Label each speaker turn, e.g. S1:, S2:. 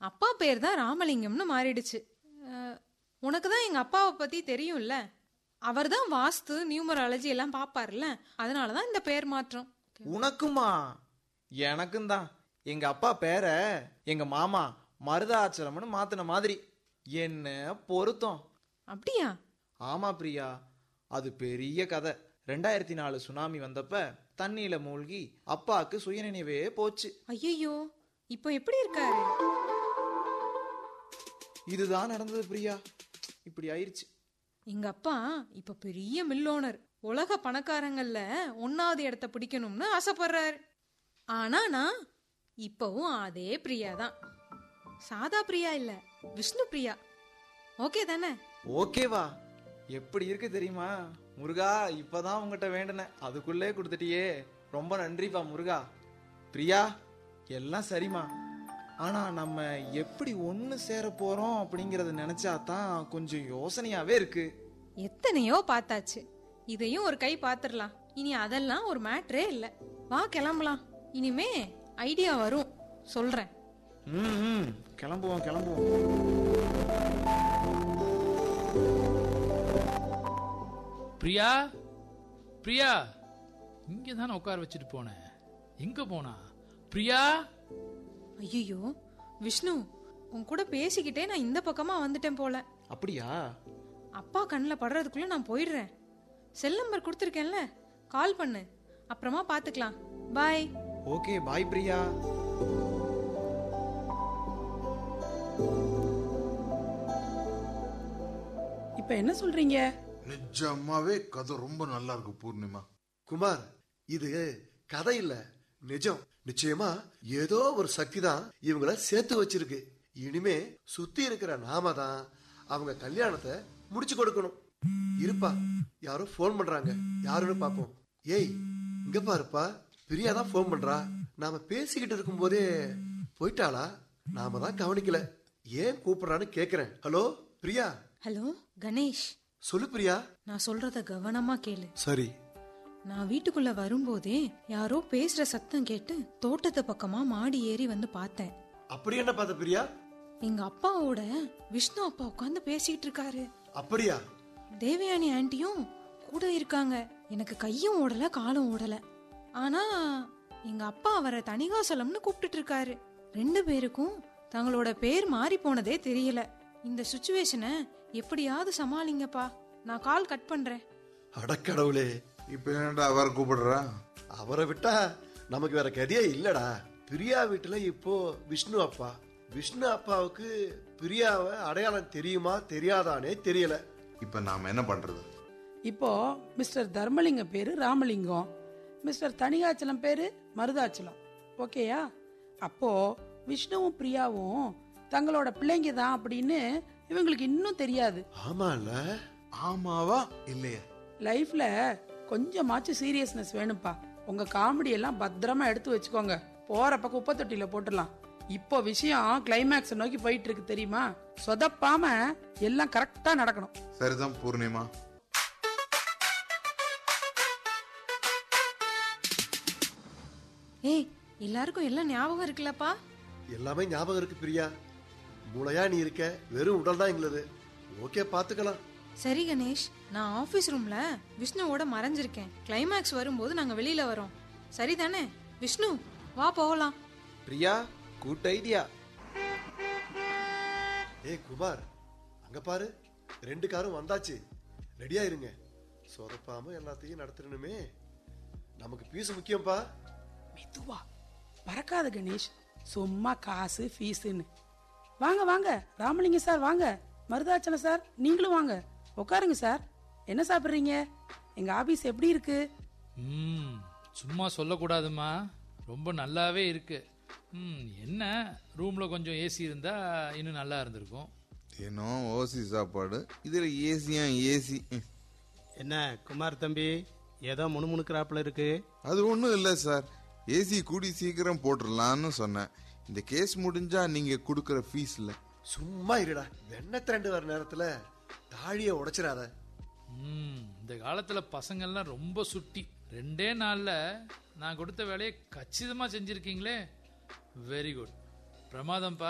S1: அப்பா பேர் தான் ராமலிங்கம்னு மாறிடுச்சு அஹ், உனக்கு தான் எங்க அப்பாவை பத்தி தெரியும்ல அவர் தான் வாஸ்து நியூமராலஜி எல்லாம் பாப்பார்ல அதனால தான் இந்த பேர் மாற்றம்
S2: உனக்குமா எனக்கும் தான் எங்க அப்பா பேரை எங்க மாமா மருதாச்சலம்னு மாத்தின மாதிரி என்ன பொருத்தம்
S1: அப்படியா
S2: ஆமா பிரியா அது பெரிய கதை ரெண்டாயிரத்தி நாலு சுனாமி வந்தப்ப தண்ணியில மூழ்கி அப்பாவுக்கு சுயநினைவே போச்சு
S1: ஐயோ இப்போ எப்படி இருக்காரு
S2: இதுதான் நடந்தது பிரியா இப்படி ஆயிருச்சு
S1: எங்க அப்பா இப்ப பெரிய மில் ஓனர் உலக பணக்காரங்கள்ல ஒன்னாவது இடத்த பிடிக்கணும்னு ஆசைப்படுறாரு ஆனா நான் இப்பவும் அதே பிரியா தான் சாதா பிரியா இல்ல விஷ்ணு பிரியா ஓகே தானே
S2: ஓகேவா எப்படி இருக்கு தெரியுமா முருகா இப்பதான் உங்ககிட்ட வேண்டினேன் அதுக்குள்ளே கொடுத்துட்டியே ரொம்ப நன்றிப்பா முருகா பிரியா எல்லாம் சரிம்மா ஆனா நம்ம எப்படி ஒண்ணு சேர போறோம் அப்படிங்கறத நினைச்சா தான் கொஞ்சம் யோசனையாவே இருக்கு
S1: எத்தனையோ பார்த்தாச்சு இதையும் ஒரு கை பாத்துரலாம் இனி அதெல்லாம் ஒரு மேட்ரே இல்ல வா கிளம்பலாம் இனிமே ஐடியா வரும் சொல்றேன்
S2: ம் ம், கிளம்புவோம் கிளம்புவோம்
S3: பிரியா பிரியா இங்கே தானே உட்கார வச்சுட்டு போனேன் எங்க போனா பிரியா
S1: ஐயோ விஷ்ணு உன் கூட பேசிக்கிட்டே நான் இந்த பக்கமா வந்துட்டேன் போல
S2: அப்படியா
S1: அப்பா கண்ணில் படுறதுக்குள்ள நான் போயிடுறேன் செல் நம்பர் கொடுத்துருக்கேன்ல கால் பண்ணு அப்புறமா பார்த்துக்கலாம் பாய்
S2: ஓகே பாய் பிரியா
S4: இப்ப என்ன சொல்றீங்க
S5: நிஜமாவே கதை ரொம்ப நல்லா இருக்கு பூர்ணிமா
S6: குமார் இது கதை இல்ல நிஜம் நிச்சயமா ஏதோ ஒரு சக்தி தான் இவங்கள சேர்த்து வச்சிருக்கு இனிமே சுத்தி இருக்கிற நாம தான் அவங்க கல்யாணத்தை முடிச்சு கொடுக்கணும் இருப்பா யாரோ ஃபோன் பண்றாங்க யாருன்னு பாப்போம் ஏய் இங்க பாருப்பா பிரியா தான் ஃபோன் பண்றா நாம பேசிக்கிட்டு இருக்கும் போதே போயிட்டாளா நாம தான் கவனிக்கல ஏன் கூப்பிடுறான்னு கேக்குறேன் ஹலோ பிரியா
S1: ஹலோ கணேஷ்
S6: சொல்லு பிரியா
S1: நான் சொல்றத கவனமா கேளு
S6: சரி
S1: நான் வீட்டுக்குள்ள வரும்போதே யாரோ பேசுற சத்தம் கேட்டு தோட்டத்து பக்கமா மாடி ஏறி வந்து பார்த்தேன்
S6: அப்படி என்ன பார்த்த பிரியா
S1: எங்க அப்பாவோட விஷ்ணு அப்பா உட்காந்து பேசிட்டு இருக்காரு
S6: அப்படியா
S1: தேவயானி ஆன்ட்டியும் கூட இருக்காங்க எனக்கு கையும் ஓடல காலும் ஓடல ஆனா எங்க அப்பா அவரை தணிகாசலம்னு கூப்பிட்டுட்டு இருக்காரு ரெண்டு பேருக்கும் தங்களோட பேர் மாறி போனதே தெரியல இந்த சுச்சுவேஷனை எப்படியாவது சமாளிங்கப்பா நான் கால் கட் பண்றேன்
S6: அடக்கடவுளே
S5: இப்ப ஏன்டா அவர் கூப்பிடுறா
S6: அவரை விட்டா நமக்கு வேற கதையே இல்லடா பிரியா வீட்டுல இப்போ விஷ்ணு அப்பா விஷ்ணு அப்பாவுக்கு பிரியாவை அடையாளம் தெரியுமா தெரியாதானே தெரியல
S5: இப்ப நாம என்ன பண்றது
S4: இப்போ மிஸ்டர் தர்மலிங்கம் பேரு ராமலிங்கம் மிஸ்டர் தணிகாச்சலம் பேரு மருதாச்சலம் ஓகேயா அப்போ விஷ்ணுவும் பிரியாவும் தங்களோட பிள்ளைங்க தான் அப்படின்னு இவங்களுக்கு இன்னும் தெரியாது
S6: ஆமால
S5: ஆமாவா இல்லையா
S4: லைஃப்ல கொஞ்சமாச்சும் சீரியஸ்னஸ் வேணும்ப்பா உங்க காமெடி எல்லாம் பத்திரமா எடுத்து வச்சுக்கோங்க போறப்ப குப்பை தொட்டியில போட்டுடலாம் இப்போ விஷயம் கிளைமேக்ஸ் நோக்கி போயிட்டு இருக்கு தெரியுமா சொதப்பாம எல்லாம் கரெக்டா நடக்கணும்
S5: சரிதான் பூர்ணிமா
S1: ஏய் எல்லாருக்கும் எல்லாம் ஞாபகம் இருக்குல்லப்பா
S6: எல்லாமே ஞாபகம் இருக்கு பிரியா மூளையா நீ இருக்க வெறும் உடல் தான் எங்களுது ஓகே பாத்துக்கலாம்
S1: சரி கணேஷ் நான் ஆபீஸ் ரூம்ல விஷ்ணுவோட மறைஞ்சிருக்கேன் கிளைமேக்ஸ் வரும்போது நாங்க வெளியில வரோம் சரிதானே விஷ்ணு வா போகலாம்
S2: பிரியா குட் ஐடியா
S6: ஏய் குமார் அங்க பாரு ரெண்டு காரும் வந்தாச்சு ரெடியா இருங்க சொதப்பாம எல்லாத்தையும் நடத்தணுமே நமக்கு பீஸ் முக்கியம்ப்பா
S4: மெதுவா பறக்காத கணேஷ் சும்மா காசு ஃபீஸுன்னு வாங்க வாங்க ராமலிங்கம் சார் வாங்க மருதாச்சலம் சார் நீங்களும் வாங்க உட்காருங்க சார் என்ன சாப்பிடுறீங்க எங்க ஆபீஸ் எப்படி இருக்கு
S3: ம் சும்மா சொல்லக்கூடாதும்மா ரொம்ப நல்லாவே இருக்கு ம் என்ன ரூம்ல கொஞ்சம் ஏசி இருந்தா இன்னும் நல்லா இருந்திருக்கும்
S5: தினம் ஓசி சாப்பாடு இதுல ஏசியா ஏசி
S7: என்ன குமார் தம்பி ஏதோ முணுமுணுக்கிறாப்புல இருக்கு
S5: அது ஒண்ணும் இல்ல சார் ஏசி கூடி சீக்கிரம் போட்டுடலாம்னு சொன்னேன் இந்த கேஸ் முடிஞ்சா நீங்க கொடுக்கற ஃபீஸ்ல
S6: சும்மா இருடா வெண்ணெய் திரண்டு வர நேரத்துல தாழிய உடைச்சிடாத
S3: ம் இந்த காலத்துல பசங்கள்லாம் ரொம்ப சுட்டி ரெண்டே நாள்ல நான் கொடுத்த வேலையை கச்சிதமா செஞ்சிருக்கீங்களே வெரி குட் பிரமாதம்ப்பா